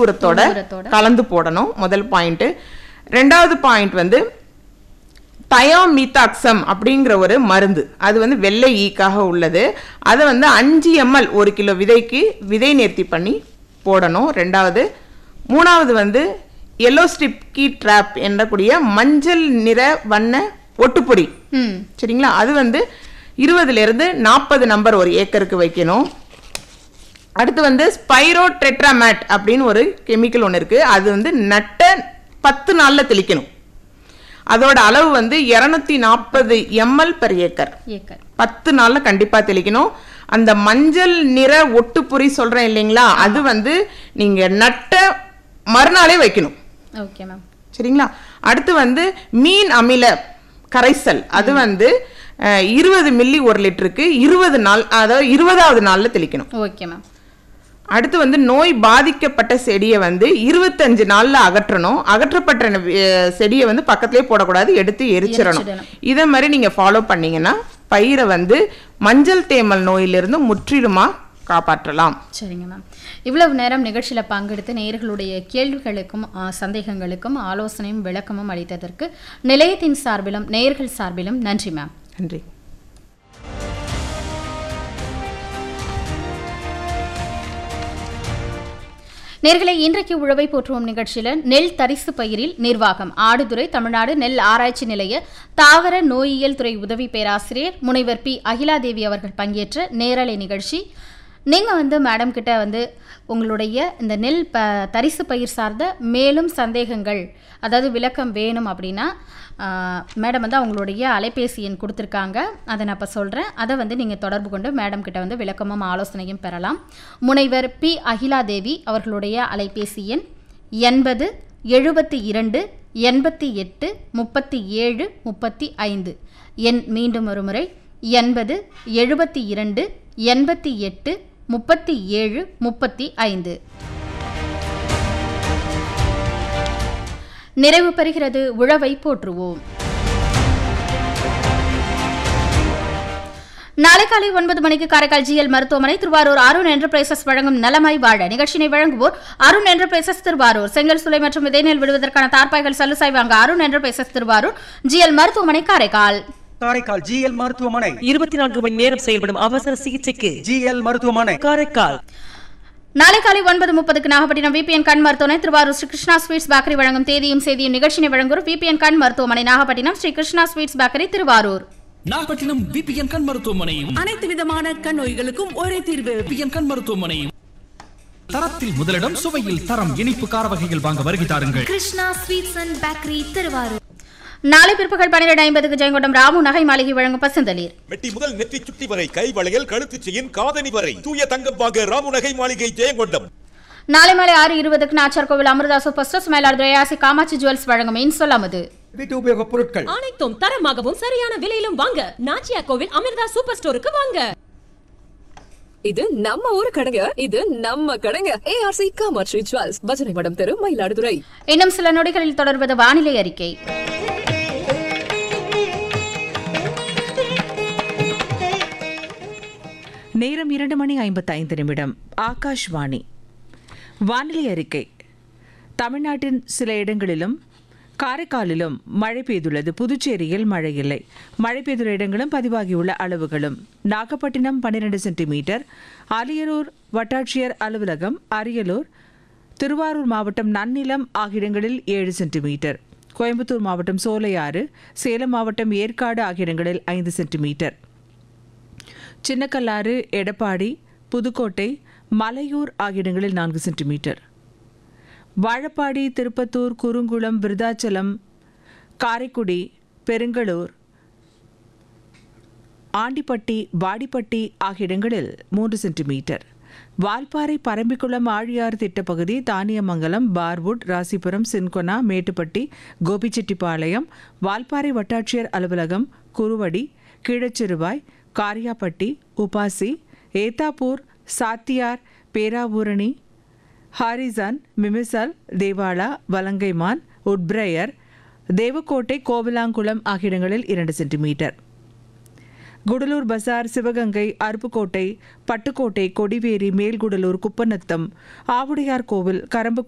உரத்தோட உரத்தோட. கலந்து போடணும் முதல் பாயிண்ட் ரெண்டாவது பாயிண்ட் வந்து தயோமீத்தாக்சம் அப்படிங்கிற ஒரு மருந்து அது வந்து வெள்ளை ஈக்காக உள்ளது அதை வந்து அஞ்சு எம்எல் ஒரு கிலோ விதைக்கு விதை நேர்த்தி பண்ணி போடணும் ரெண்டாவது மூணாவது வந்து எல்லோ ஸ்டிப் கீ ட்ராப் என்னக்கூடிய மஞ்சள் நிற வண்ண ஒட்டுப்பொடி ம் சரிங்களா அது வந்து இருபதுல இருந்து நாற்பது நம்பர் ஒரு ஏக்கருக்கு வைக்கணும் அடுத்து வந்து ஸ்பைரோ டெட்ராமேட் அப்படின்னு ஒரு கெமிக்கல் ஒன்று இருக்கு அது வந்து நட்ட பத்து நாள்ல தெளிக்கணும் அதோட அளவு வந்து இரநூத்தி நாற்பது எம்எல் பெர் ஏக்கர் ஏக்கர் பத்து நாள்ல கண்டிப்பா தெளிக்கணும் அந்த மஞ்சள் நிற ஒட்டுப்புரி சொல்றேன் இல்லைங்களா அது வந்து நீங்க நட்ட மறுநாளே வைக்கணும் ஓகே மேம் சரிங்களா அடுத்து வந்து மீன் அமில கரைசல் அது வந்து இருபது மில்லி ஒரு லிட்டருக்கு இருபது நாள் அதாவது இருபதாவது நாள்ல தெளிக்கணும் ஓகே மேம் அடுத்து வந்து நோய் பாதிக்கப்பட்ட செடியை வந்து இருபத்தஞ்சு நாள்ல அகற்றணும் அகற்றப்பட்ட அஹ், செடியை வந்து பக்கத்திலே போடக்கூடாது எடுத்து எரிச்சிடணும் எரிச்சிடணும். இதை மாதிரி நீங்க ஃபாலோ பண்ணீங்கன்னா பயிரை வந்து மஞ்சள் தேமல் நோயிலிருந்து முற்றிலுமா காப்பாற்றலாம் சரிங்க மேம் இவ்வளவு நேரம் நிகழ்ச்சியில் பங்கெடுத்து நேயர்களுடைய கேள்விகளுக்கும் ஆ, சந்தேகங்களுக்கும் ஆலோசனையும் விளக்கமும் அளித்ததற்கு நிலையத்தின் சார்பிலும் நேயர்கள் சார்பிலும் நன்றி மேம் நன்றி நேர்களை இன்றைக்கு உழவை போற்றுவோம் நிகழ்ச்சியில நெல் தரிசு பயிரில் நிர்வாகம் ஆடுதுறை தமிழ்நாடு நெல் ஆராய்ச்சி நிலைய தாவர நோயியல் துறை உதவி பேராசிரியர் முனைவர் பி அகிலாதேவி அவர்கள் பங்கேற்ற நேரலை நிகழ்ச்சி நீங்கள் வந்து மேடம் கிட்ட வந்து உங்களுடைய இந்த நெல் ப தரிசு பயிர் சார்ந்த மேலும் சந்தேகங்கள் அதாவது விளக்கம் வேணும் அப்படின்னா மேடம் வந்து அவங்களுடைய அலைபேசி எண் கொடுத்துருக்காங்க அதை நான் இப்போ சொல்கிறேன் அதை வந்து நீங்கள் தொடர்பு கொண்டு மேடம் கிட்ட வந்து விளக்கமும் ஆலோசனையும் பெறலாம் முனைவர் பி அகிலாதேவி அவர்களுடைய அலைபேசி எண் எண்பது எழுபத்தி இரண்டு எண்பத்தி எட்டு முப்பத்தி ஏழு முப்பத்தி ஐந்து எண் மீண்டும் ஒரு முறை எண்பது எழுபத்தி இரண்டு எண்பத்தி எட்டு முப்பத்தி ஏழு முப்பத்தி ஐந்து நிறைவு பெறுகிறது உழவை போற்றுவோம் நாளை காலை ஒன்பது மணிக்கு காரைக்கால் ஜிஎல் மருத்துவமனை திருவாரூர் அருண் என்டர்பிரைசஸ் வழங்கும் நலமாய் வாழ நிகழ்ச்சியை வழங்குவோர் அருண் என்டர்பிரைசஸ் திருவாரூர் செங்கல் சுலை மற்றும் விதைநெல் விடுவதற்கான தார்ப்பாய்கள் சல்லுசாய் வாங்க அருண் என்டர்பிரைசஸ் திருவாரூர் ஜிஎல் மருத்துவமனை காரைக்கால் காரைக்கால் ஜிஎல் மருத்துவமனை இருபத்தி நான்கு மணி நேரம் செயல்படும் அவசர சிகிச்சைக்கு ஜிஎல் மருத்துவமனை காரைக்கால் நாளை காலை ஒன்பது முப்பதுக்கு நாகப்பட்டினம் விபிஎன் கண் மருத்துவமனை திருவாரூர் ஸ்ரீ கிருஷ்ணா ஸ்வீட்ஸ் பேக்கரி வழங்கும் தேதியும் செய்தியும் நிகழ்ச்சியை வழங்குவோர் விபிஎன் கண் மருத்துவமனை Nagapattinam Sri Krishna sweets bakery Thiruvarur Nagapattinam VPN கண் மருத்துவமனையும் அனைத்து விதமான கண் நோய்களுக்கும் ஒரே தீர்வு விபிஎன் கண் மருத்துவமனையும் தரத்தில் முதலிடம் சுவையில் தரம் இனிப்பு கார வகைகள் வாங்க வருகை தாருங்கள் Krishna sweets and bakery Thiruvarur நாளை பிற்பகல் பன்னிரண்டு ஐம்பதுக்கு ஜெயங்கொண்டம் ராமு நகை மாளிகை வழங்கும் பசுந்தளிர் மெட்டி முதல் நெற்றி சுட்டி வரை கை வளையல் கழுத்து செயின் காதணி வரை தூய தங்கம் வாங்க ராமுநகை மாளிகை ஜெயங்கொண்டம் நாளை மாலை ஆறு இருபதுக்கு நாச்சர் கோவில் அமிர்தா சூப்பர் ஸ்டோர்ஸ் மயிலாடுதுறை ஆசி காமாட்சி ஜுவல்ஸ் வழங்கும் இன்சொல் அமுது வீட்டு உபயோக பொருட்கள் அனைத்தும் தரமாகவும் சரியான விலையிலும் வாங்க நாச்சியா கோவில் அமிர்தா சூப்பர் ஸ்டோருக்கு வாங்க இது நம்ம ஊரு கடைங்க இது நம்ம கடைங்க ஏஆர்சி காமர்ஷி ஜுவல்ஸ் பஜனை மடம் தெரு மயிலாடுதுறை இன்னும் சில நொடிகளில் தொடர்வது வானிலை அறிக்கை நேரம் இரண்டு மணி ஐம்பத்தைந்து நிமிடம் ஆகாஷ்வாணி வானிலை அறிக்கை தமிழ்நாட்டின் சில இடங்களிலும் காரைக்காலிலும் மழை பெய்துள்ளது புதுச்சேரியில் மழை இல்லை மழை பெய்துள்ள இடங்களும் பதிவாகியுள்ள அளவுகளும் நாகப்பட்டினம் பன்னிரண்டு சென்டிமீட்டர் அரியலூர் வட்டாட்சியர் அலுவலகம் அரியலூர் திருவாரூர் மாவட்டம் நன்னிலம் ஆகிய இடங்களில் ஏழு சென்டிமீட்டர் கோயம்புத்தூர் மாவட்டம் சோலையாறு சேலம் மாவட்டம் ஏற்காடு ஆகிய இடங்களில் ஐந்து சென்டிமீட்டர் சின்னக்கல்லாறு எடப்பாடி புதுக்கோட்டை மலையூர் ஆகிய இடங்களில் நான்கு சென்டிமீட்டர் வாழப்பாடி திருப்பத்தூர் குறுங்குளம் விருதாச்சலம் காரைக்குடி பெருங்களூர் ஆண்டிப்பட்டி வாடிப்பட்டி ஆகிய இடங்களில் மூன்று சென்டிமீட்டர் வால்பாறை பரம்பிக்குளம் ஆழியார் திட்டப்பகுதி தானியமங்கலம் பார்வுட் ராசிபுரம் சின்கொனா மேட்டுப்பட்டி கோபிச்செட்டிப்பாளையம் வால்பாறை வட்டாட்சியர் அலுவலகம் குருவடி கீழச்சிறுவாய் காரியாப்பட்டி உபாசி ஏத்தாப்பூர் சாத்தியார் பேராவூரணி ஹாரிசான் மிமிசல் தேவாலா வலங்கைமான் உட்பிரையர் தேவக்கோட்டை கோவிலாங்குளம் ஆகிய இடங்களில் இரண்டு சென்டிமீட்டர் குடலூர் பசார் சிவகங்கை அருப்புக்கோட்டை பட்டுக்கோட்டை கொடிவேரி மேல்குடலூர் குப்பநத்தம் ஆவுடையார் கோவில் கரம்பு